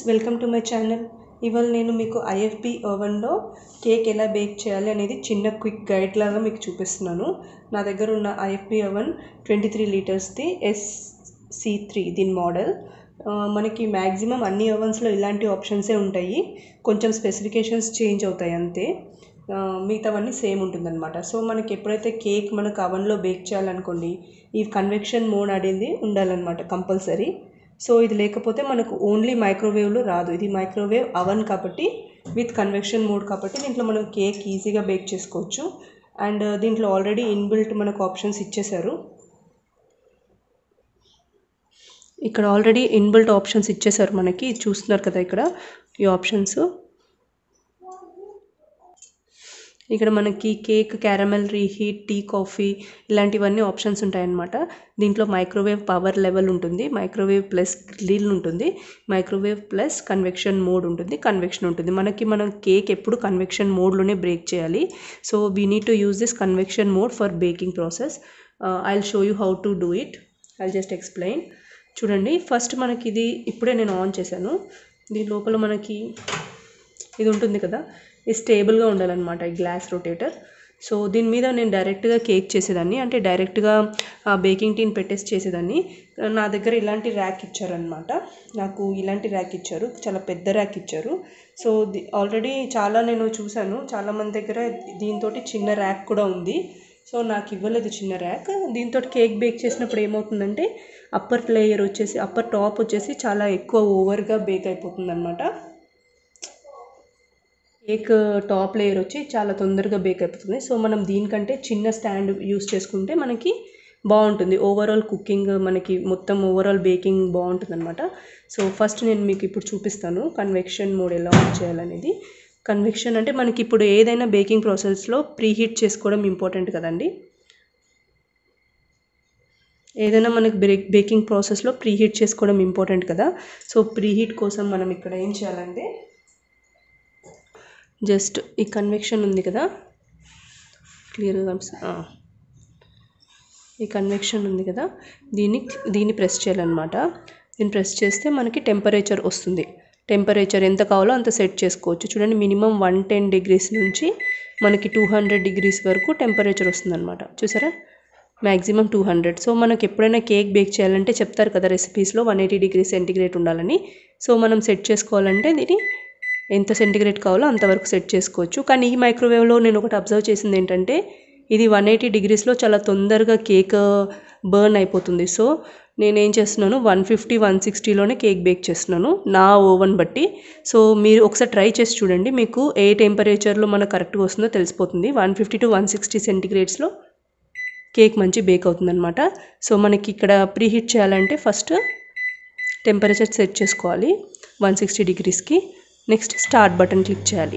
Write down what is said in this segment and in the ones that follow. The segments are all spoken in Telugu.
వెల్కమ్ టు మై ఛానల్ ఇవాళ నేను మీకు ఐఎఫ్బి ఓవెన్లో కేక్ ఎలా బేక్ చేయాలి అనేది చిన్న క్విక్ గైడ్ లాగా మీకు చూపిస్తున్నాను నా దగ్గర ఉన్న ఐఎఫ్బి ఓవెన్ ట్వంటీ త్రీ లీటర్స్ది ఎస్ సి త్రీ దీని మోడల్ ఆ, మనకి మ్యాక్సిమం అన్ని ఓవెన్స్లో ఇలాంటి ఆప్షన్సే ఉంటాయి కొంచెం స్పెసిఫికేషన్స్ చేంజ్ అవుతాయి అంతే ఆ, మిగతావన్నీ సేమ్ ఉంటుందన్నమాట సో మనకి ఎప్పుడైతే కేక్ మనకు అవన్లో బేక్ చేయాలనుకోండి ఈ కన్వెక్షన్ మోడ్ అనేది ఉండాలన్నమాట కంపల్సరీ సో ఇది లేకపోతే మనకు ఓన్లీ మైక్రోవేవ్లో రాదు ఇది మైక్రోవేవ్ అవన్ కాబట్టి విత్ కన్వెక్షన్ మోడ్ కాబట్టి దీంట్లో మనం కేక్ ఈజీగా బేక్ చేసుకోవచ్చు అండ్ దీంట్లో ఆల్రెడీ ఇన్బిల్ట్ మనకు ఆప్షన్స్ ఇచ్చేశారు ఇక్కడ ఆల్రెడీ ఇన్బిల్ట్ ఆప్షన్స్ ఇచ్చేసారు మనకి ఇది చూస్తున్నారు కదా ఇక్కడ ఈ ఆప్షన్స్ ఇక్కడ మనకి cake caramel reheat tea coffee ఇలాంటివన్నీ ఆప్షన్స్ ఉంటాయన్నమాట దీంట్లో మైక్రోవేవ్ పవర్ లెవెల్ ఉంటుంది మైక్రోవేవ్ ప్లస్ గ్రిల్ ఉంటుంది మైక్రోవేవ్ ప్లస్ కన్వెక్షన్ మోడ్ ఉంటుంది కన్వెక్షన్ ఉంటుంది మనకి మనం కేక్ ఎప్పుడు కన్వెక్షన్ మోడ్లోనే బ్రేక్ చేయాలి so we need to use this convection mode for baking process I will show you how to do it I just explain చూడండి ఫస్ట్ మనకి ఇది ఇప్పుడే నేను ఆన్ చేశాను దీని లోపల మనకి ఇది ఉంటుంది కదా ఇది స్టేబుల్గా ఉండాలన్నమాట ఈ గ్లాస్ రొటేటర్ సో దీని మీద నేను డైరెక్ట్గా కేక్ చేసేదాన్ని అంటే డైరెక్ట్గా బేకింగ్ టీన్ పెట్టేసి చేసేదాన్ని నా దగ్గర ఇలాంటి ర్యాక్ ఇచ్చారనమాట నాకు ఇలాంటి ర్యాక్ ఇచ్చారు చాలా పెద్ద ర్యాక్ ఇచ్చారు సో ఆల్రెడీ చాలా నేను చూశాను చాలామంది దగ్గర దీంతో చిన్న ర్యాక్ కూడా ఉంది సో నాకు ఇవ్వలేదు చిన్న ర్యాక్ దీంతో కేక్ బేక్ చేసినప్పుడు ఏమవుతుందంటే అప్పర్ లేయర్ వచ్చేసి అప్పర్ టాప్ వచ్చేసి చాలా ఎక్కువ ఓవర్గా బేక్ అయిపోతుంది అనమాట కేక్ టాప్ లేయర్ వచ్చి చాలా తొందరగా బేక్ అయిపోతుంది సో మనం దీనికంటే చిన్న స్టాండ్ యూస్ చేసుకుంటే మనకి బాగుంటుంది ఓవరాల్ కుకింగ్ మనకి మొత్తం ఓవరాల్ బేకింగ్ బాగుంటుంది అనమాట సో ఫస్ట్ నేను మీకు ఇప్పుడు చూపిస్తాను కన్వెక్షన్ మోడ్ ఎలా ఆన్ చేయాలనేది కన్వెక్షన్ అంటే మనకి ఇప్పుడు ఏదైనా బేకింగ్ ప్రాసెస్లో ప్రీహీట్ చేసుకోవడం ఇంపార్టెంట్ కదండి ఏదైనా మనకి బ్రేక్ బేకింగ్ ప్రాసెస్లో ప్రీహీట్ చేసుకోవడం ఇంపార్టెంట్ కదా సో ప్రీహీట్ కోసం మనం ఇక్కడ ఏం చేయాలంటే జస్ట్ ఈ కన్వెక్షన్ ఉంది కదా క్లియర్గా కనిపిస్తుంది ఆ. ఈ కన్వెక్షన్ ఉంది కదా దీన్ని దీన్ని ప్రెస్ చేయాలన్నమాట దీన్ని ప్రెస్ చేస్తే మనకి టెంపరేచర్ వస్తుంది టెంపరేచర్ ఎంత కావాలో అంత సెట్ చేసుకోవచ్చు చూడండి మినిమం వన్ టెన్ డిగ్రీస్ నుంచి మనకి టూ హండ్రెడ్ డిగ్రీస్ వరకు టెంపరేచర్ వస్తుందన్నమాట చూసారా మ్యాక్సిమం టూ హండ్రెడ్ సో మనకి ఎప్పుడైనా కేక్ బేక్ చేయాలంటే చెప్తారు కదా రెసిపీస్లో వన్ ఎయిటీ డిగ్రీ సెంటిగ్రేడ్ ఉండాలని సో మనం సెట్ చేసుకోవాలంటే దీన్ని ఎంత సెంటిగ్రేడ్ కావాలో అంతవరకు సెట్ చేసుకోవచ్చు కానీ ఈ మైక్రోవేవ్లో నేను ఒకటి అబ్జర్వ్ చేసింది ఏంటంటే ఇది వన్ ఎయిటీ డిగ్రీస్లో చాలా తొందరగా కేక్ బర్న్ అయిపోతుంది సో నేను ఏం చేస్తున్నాను వన్ ఫిఫ్టీ వన్ సిక్స్టీలోనే కేక్ బేక్ చేస్తున్నాను నా ఓవెన్ బట్టి సో మీరు ఒకసారి ట్రై చేసి చూడండి మీకు ఏ టెంపరేచర్లో మనకు కరెక్ట్గా వస్తుందో తెలిసిపోతుంది one fifty to one sixty సెంటిగ్రేడ్స్లో కేక్ మంచి బేక్ అవుతుందన్నమాట సో మనకి ఇక్కడ ప్రీహీట్ చేయాలంటే ఫస్ట్ టెంపరేచర్ సెట్ చేసుకోవాలి వన్ సిక్స్టీ డిగ్రీస్కి నెక్స్ట్ స్టార్ట్ బటన్ క్లిక్ చేయాలి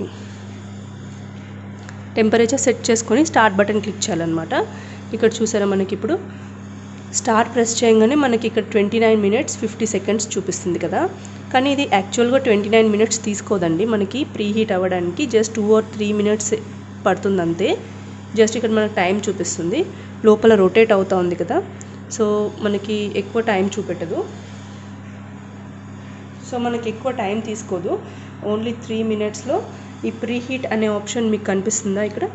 టెంపరేచర్ సెట్ చేసుకొని స్టార్ట్ బటన్ క్లిక్ చేయాలన్నమాట ఇక్కడ చూసారా మనకి ఇప్పుడు స్టార్ట్ ప్రెస్ చేయగానే మనకి ఇక్కడ twenty nine minutes fifty seconds చూపిస్తుంది కదా కానీ ఇది యాక్చువల్గా ట్వంటీ నైన్ మినిట్స్ తీసుకోదండి మనకి ప్రీహీట్ అవ్వడానికి just two or three minutes పడుతుంది అంతే జస్ట్ ఇక్కడ మనకు టైం చూపిస్తుంది లోపల రొటేట్ అవుతూ ఉంది కదా సో మనకి ఎక్కువ టైం చూపెట్టదు సో మనకి ఎక్కువ టైం తీసుకోదు ఓన్లీ త్రీ మినిట్స్లో ఈ ప్రీ హీట్ అనే ఆప్షన్ మీకు కనిపిస్తుందా ఇక్కడ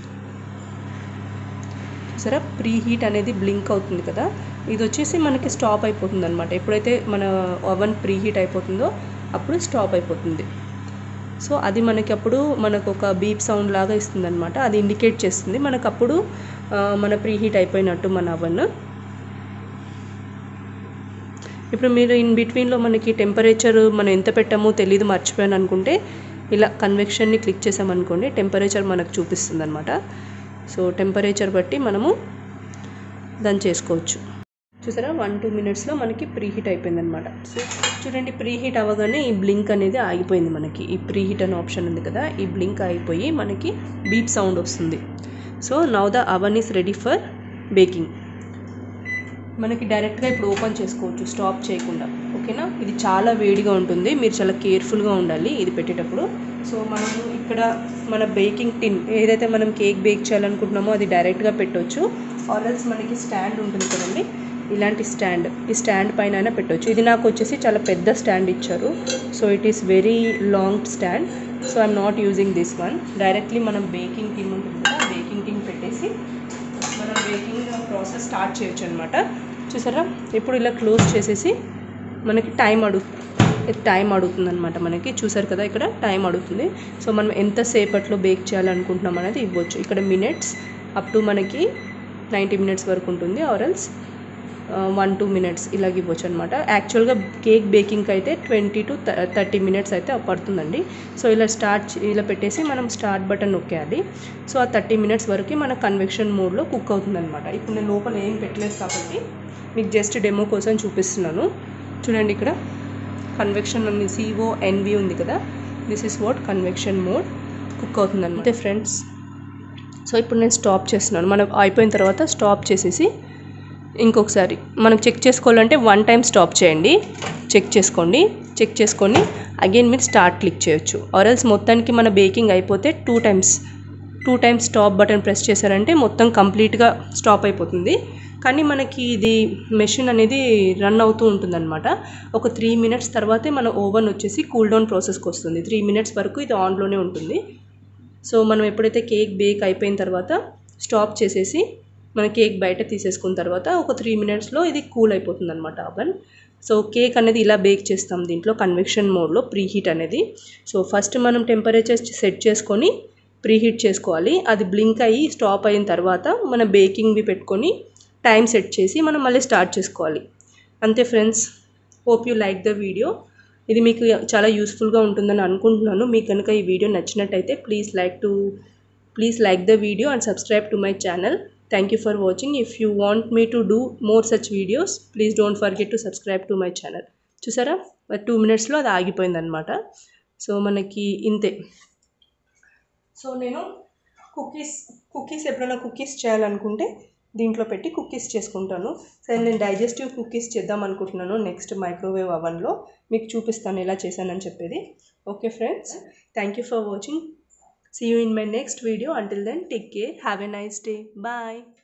సరే ప్రీ హీట్ అనేది బ్లింక్ అవుతుంది కదా ఇది వచ్చేసి మనకి స్టాప్ అయిపోతుంది అనమాట ఎప్పుడైతే మన ఓవెన్ ప్రీ హీట్ అయిపోతుందో అప్పుడు స్టాప్ అయిపోతుంది సో అది మనకి అప్పుడు మనకు ఒక బీప్ సౌండ్ లాగా ఇస్తుంది అనమాట అది ఇండికేట్ చేస్తుంది మనకు అప్పుడు ఆ, మన ప్రీ హీట్ అయిపోయినట్టు మన అవన్ ఇప్పుడు మీరు ఇన్ బిట్వీన్లో మనకి టెంపరేచర్ మనం ఎంత పెట్టామో తెలియదు మర్చిపోయాను అనుకుంటే ఇలా కన్వెక్షన్ని క్లిక్ చేసామనుకోండి టెంపరేచర్ మనకు చూపిస్తుంది అనమాట సో టెంపరేచర్ బట్టి మనము దాన్ని చేసుకోవచ్చు చూసారా వన్ టూ మినిట్స్లో మనకి ప్రీ హీట్ అయిపోయింది అనమాట సో చూడండి ప్రీ హీట్ అవ్వగానే ఈ బ్లింక్ అనేది ఆగిపోయింది మనకి ఈ ప్రీ హీట్ అనే ఆప్షన్ ఉంది కదా ఈ బ్లింక్ ఆగిపోయి మనకి బీప్ సౌండ్ వస్తుంది so now the oven is ready for baking మనకి డైరెక్ట్గా ఇప్పుడు ఓపెన్ చేసుకోవచ్చు స్టాప్ చేయకుండా ఓకేనా ఇది చాలా వేడిగా ఉంటుంది మీరు చాలా కేర్ఫుల్గా ఉండాలి ఇది పెట్టేటప్పుడు సో మనము ఇక్కడ మన బేకింగ్ టిన్ ఏదైతే మనం కేక్ బేక్ చేయాలనుకుంటున్నామో అది డైరెక్ట్గా పెట్టవచ్చు ఆర్ఎల్స్ మనకి స్టాండ్ ఉంటుంది కదండి ఇలాంటి స్టాండ్ ఈ స్టాండ్ పైన అయినా పెట్టవచ్చు ఇది నాకు వచ్చేసి చాలా పెద్ద స్టాండ్ ఇచ్చారు so it is very long stand so I'm not using this one directly మనం బేకింగ్ టిన్ ఉంటుంది కదా బేకింగ్ టిన్ పెట్టేసి మనం బేకింగ్ ప్రాసెస్ స్టార్ట్ చేయొచ్చు అనమాట చూసారా ఇప్పుడు ఇలా క్లోజ్ చేసేసి మనకి టైం అడుగు టైం అడుగుతుంది అనమాట మనకి చూసారు కదా ఇక్కడ టైం అడుగుతుంది సో మనం ఎంతసేపట్లో బేక్ చేయాలనుకుంటున్నాం అనేది ఇవ్వచ్చు ఇక్కడ మినిట్స్ అప్ టు మనకి నైంటీ మినిట్స్ వరకు ఉంటుంది ఆరల్స్ వన్ టూ మినిట్స్ ఇలాగ ఇవ్వచ్చు అనమాట యాక్చువల్గా కేక్ బేకింగ్కి అయితే ట్వంటీ టు థర్టీ మినిట్స్ అయితే పడుతుందండి సో ఇలా స్టార్ట్ ఇలా పెట్టేసి మనం స్టార్ట్ బటన్ నొక్కేయాలి సో ఆ థర్టీ మినిట్స్ వరకు మన కన్వెక్షన్ మోడ్లో కుక్ అవుతుందన్నమాట ఇప్పుడు నేను లోపల ఏం పెట్టలేదు కాబట్టి మీకు జస్ట్ డెమో కోసం చూపిస్తున్నాను చూడండి ఇక్కడ కన్వెక్షన్ ఉంది సిఓ ఎన్వి ఉంది కదా this is what convection mode cook అవుతుంది అంతే ఫ్రెండ్స్ సో ఇప్పుడు నేను స్టాప్ చేస్తున్నాను మనం అయిపోయిన తర్వాత స్టాప్ చేసేసి ఇంకొకసారి మనం చెక్ చేసుకోవాలంటే వన్ టైం స్టాప్ చేయండి చెక్ చేసుకోండి చెక్ చేసుకొని అగైన్ మీరు స్టార్ట్ క్లిక్ చేయొచ్చు ఆర్ఎల్స్ మొత్తానికి మన బేకింగ్ అయిపోతే two times two times stop button press చేశారంటే మొత్తం కంప్లీట్గా స్టాప్ అయిపోతుంది కానీ మనకి ఇది మెషిన్ అనేది రన్ అవుతూ ఉంటుందన్నమాట ఒక త్రీ మినిట్స్ తర్వాతే మన ఓవెన్ వచ్చేసి కూల్ డౌన్ ప్రాసెస్కి వస్తుంది త్రీ మినిట్స్ వరకు ఇది ఆన్లోనే ఉంటుంది సో మనం ఎప్పుడైతే కేక్ బేక్ అయిపోయిన తర్వాత స్టాప్ చేసేసి మన కేక్ బయట తీసేసుకున్న తర్వాత ఒక త్రీ మినిట్స్లో ఇది కూల్ అయిపోతుంది అనమాట అవన్ సో కేక్ అనేది ఇలా బేక్ చేస్తాం దీంట్లో కన్వెక్షన్ మోడ్లో ప్రీ హీట్ అనేది సో ఫస్ట్ మనం టెంపరేచర్ సెట్ చేసుకొని ప్రీ హీట్ చేసుకోవాలి అది బ్లింక్ అయ్యి స్టాప్ అయిన తర్వాత మన బేకింగ్వి పెట్టుకొని టైం సెట్ చేసి మనం మళ్ళీ స్టార్ట్ చేసుకోవాలి అంతే friends hope you like the video ఇది మీకు చాలా యూస్ఫుల్గా ఉంటుందని అనుకుంటున్నాను మీకు కనుక ఈ వీడియో నచ్చినట్టయితే please like to please like the video and subscribe to my channel thank you for watching if you want me to do more such videos please don't forget to subscribe to my channel చూసారా టూ మినిట్స్లో అది ఆగిపోయిందనమాట సో మనకి ఇంతే సో నేను కుకీస్ కుకీస్ ఎప్పుడైనా కుకీస్ చేయాలనుకుంటే దీంట్లో పెట్టి కుకీస్ చేసుకుంటాను సరే నేను డైజెస్టివ్ కుకీస్ చేద్దాం అనుకుంటున్నాను నెక్స్ట్ మైక్రోవేవ్ అవన్లో మీకు చూపిస్తాను ఎలా చేశానని చెప్పేది okay friends thank you for watching see you in my next video until then take care have a nice day bye